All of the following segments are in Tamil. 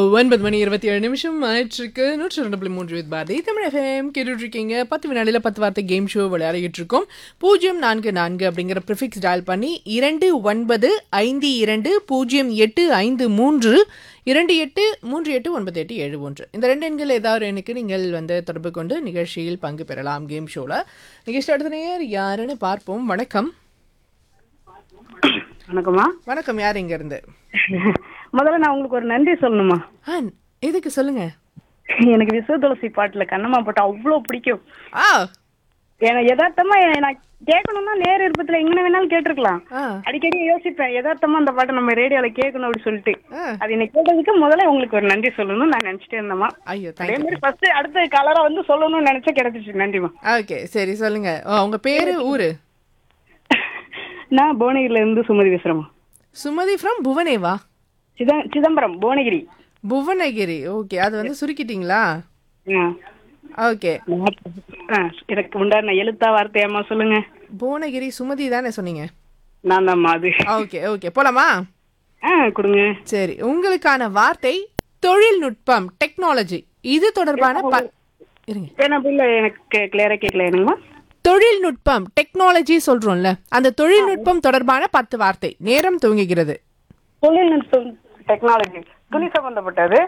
ஒன்பது மணி இருபத்தி ஏழு நிமிஷம் ஆயிற்றுக்கு நூற்றி ரெண்டு புள்ளி மூன்று வித் பாரதி தமிழ் எஃப்எம் கேட்டுட்டு இருக்கீங்க பத்து வினாடியில் பத்து வார்த்தை கேம் ஷோ விளையாடிட்டு இருக்கோம் பூஜ்ஜியம் நான்கு நான்கு அப்படிங்கிற ப்ரிஃபிக்ஸ் டயல் பண்ணி இரண்டு ஒன்பது ஐந்து இரண்டு பூஜ்ஜியம் எட்டு ஐந்து மூன்று இரண்டு எட்டு மூன்று எட்டு ஒன்பது எட்டு ஏழு ஒன்று இந்த ரெண்டு எண்கள் ஏதாவது ஒரு எண்ணுக்கு நீங்கள் வந்து தொடர்பு கொண்டு நிகழ்ச்சியில் பங்கு பெறலாம் கேம் ஷோவில் நிகழ்ச்சி அடுத்த நேர் யாருன்னு பார்ப்போம் வணக்கம் வணக்கம்மா வணக்கம் யார் இங்க இருந்து முதல்ல நான் உங்களுக்கு ஒரு நன்றி சொல்லணுமா ஆ எதுக்கு சொல்லுங்க எனக்கு விஸ்வ துளசி பாட்டுல கண்ணம்மா பாட்டு அவ்வளோ பிடிக்கும் ஆ எனக்கு யதார்த்தமா எ- நான் கேட்கணும்னா நேர விருப்பத்துல எங்க வேணாலும் கேட்டிருக்கலாம் ஆ அடிக்கடி யோசிப்பேன் யதார்த்தமா அந்த பாட்டை நம்ம ரேடியோல கேட்கணும் அப்படின்னு சொல்லிட்டு ஆ. அது இன்னைக்கு கேட்டதுக்கு முதல்ல உங்களுக்கு ஒரு நன்றி சொல்லணும்னு நான் நினைச்சிட்டே இருந்தேம்மா ஐயோ அதே தேங்க்யூ மாதிரி ஃபர்ஸ்ட் அடுத்த கலரா வந்து சொல்லணும்னு நினைச்சா கிடைச்சிச்சு நன்றிமா ஓகே சரி சொல்லுங்க ஓ, உங்க பேரு ஊரு நான் புவனகிரில இருந்து சுமதி பேசுறேம்மா சுமதி ஃப்ரம் புவனேவா சித சிதம்பரம் புவனகிரி புவனகிரி ஓகே அது வந்து சுருக்கிட்டீங்களா ஆ. ஓகே ஆ, எனக்கு உண்டான எழுத்தா வார்த்தையாம்மா சொல்லுங்க புவனகிரி சுமதி தானே சொன்னீங்க நான் தான்மா அது ஓகே ஓகே போலாமா ஆ கொடுங்க சரி உங்களுக்கான வார்த்தை தொழில்நுட்பம் டெக்னாலஜி இது தொடர்பான ப இருங்க வேணா பில்ல எனக்கு கிளியரா கேட்கல என்னங்கம்மா தொழில்நுட்பம் டெக்னாலஜி சொல்றோம்ல அந்த தொழில்நுட்பம் தொடர்பான பத்து வார்த்தை நேரம் துவங்குகிறது தொழில்நுட்பம் டெக்னாலஜி துணி சம்பந்தப்பட்டது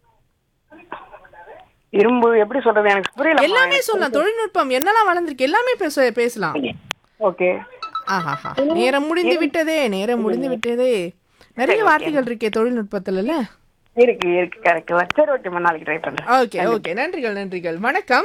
இரும்பு எப்படி சொல்றது எனக்கு புரியல எல்லாமே சொல்லலாம் தொழில்நுட்பம் என்னெல்லாம் வளர்ந்துருக்கு எல்லாமே பேச பேசலாம் ஓகே ஆஹாஹா நேரம் முடிந்து விட்டதே நேரம் முடிந்து விட்டதே நிறைய வார்த்தைகள் இருக்கே தொழில்நுட்பத்துலல இருக்கு இருக்கு கரெக்ட் சரி ஓகேம்மா நாளைக்கு ட்ரை பண்றேன் ஓகே ஓகே நன்றிகள் நன்றிகள் வணக்கம்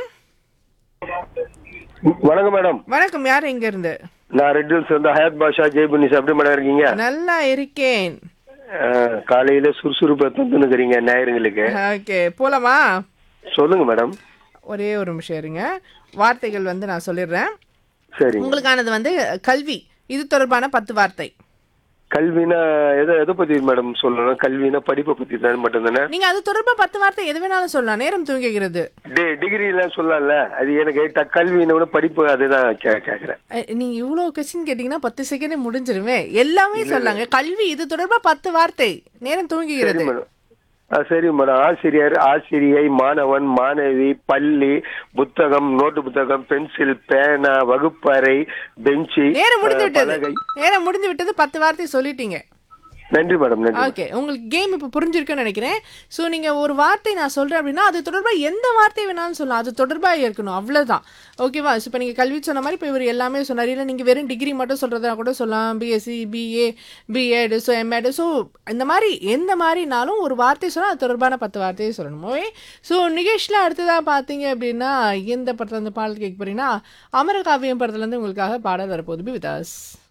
வணக்கம் மேடம் வணக்கம் யார் எங்க இருந்து நான் ரெட் ஹில்ஸ் வந்து ஹயாத் பாஷா ஜெய்புனிஸ் எப்படி மேடம் இருக்கீங்க நல்லா இருக்கேன் அஹ், காலையில சுறுசுறுப்பை தந்துனுக்குறீங்க ஞாயிறுங்களுக்கு ஓகே போலாமா சொல்லுங்க மேடம் ஒரே ஒரு நிமிஷம் இருங்க வார்த்தைகள் வந்து நான் சொல்லிடுறேன் சரி உங்களுக்கானது வந்து கல்வி இது தொடர்பான பத்து வார்த்தை கல்வினா எதை எதை பத்தி மேடம் சொல்லணும் கல்வினா படிப்பை பத்தி தான் மட்டும் தானே நீங்க அது தொடர்பா பத்து வார்த்தை எது வேணாலும் சொல்லலாம் நேரம் தூங்குகிறது டிகிரி எல்லாம் சொல்லலாம்ல அது எனக்கு ட- கல்வினா கூட படிப்பு அதுதான் கே- கேக்குறேன் அஹ், நீங்க இவ்வளவு கொஸ்டின் கேட்டீங்கன்னா பத்து செகண்ட் முடிஞ்சிருமே எல்லாமே சொல்லாங்க கல்வி இது தொடர்பா பத்து வார்த்தை நேரம் சரி தூங்குகிறது மேடம் ஆ, சரி மேடம் ஆசிரியர் ஆசிரியை மாணவன் மாணவி பள்ளி புத்தகம் நோட்டு புத்தகம் பென்சில் பேனா வகுப்பறை பெஞ்சு நேரம் முடிந்து அஹ், விட்டது பலகை நேரம் முடிந்து விட்டது பத்து வார்த்தை சொல்லிட்டீங்க நன்றி மேடம் நன்றி ஓகே உங்களுக்கு கேம் இப்போ புரிஞ்சிருக்குன்னு நினைக்கிறேன் ஸோ நீங்கள் ஒரு வார்த்தை நான் சொல்கிறேன் அப்படின்னா அது தொடர்பாக எந்த வார்த்தை வேணாலும் சொல்லலாம் அது தொடர்பாக இருக்கணும் அவ்வளோதான் ஓகேவா இப்போ நீங்கள் கல்வி சொன்ன மாதிரி இப்போ இவர் எல்லாமே சொன்னார் இல்லை நீங்கள் வெறும் டிகிரி மட்டும் சொல்கிறதா கூட சொல்லலாம் BSc BA BEd so MEd so இந்த மாதிரி எந்த மாதிரினாலும் ஒரு வார்த்தை சொன்னால் அது தொடர்பான பத்து வார்த்தையை சொல்லணும் ஓகே ஸோ நிகேஷில் அடுத்ததாக பார்த்தீங்க அப்படின்னா எந்த படத்துல இருந்து பாடல் கேட்க போறீங்கன்னா அமரகாவியம் படத்துலேருந்து உங்களுக்காக பாடல் வரப்போகுது விதாஸ்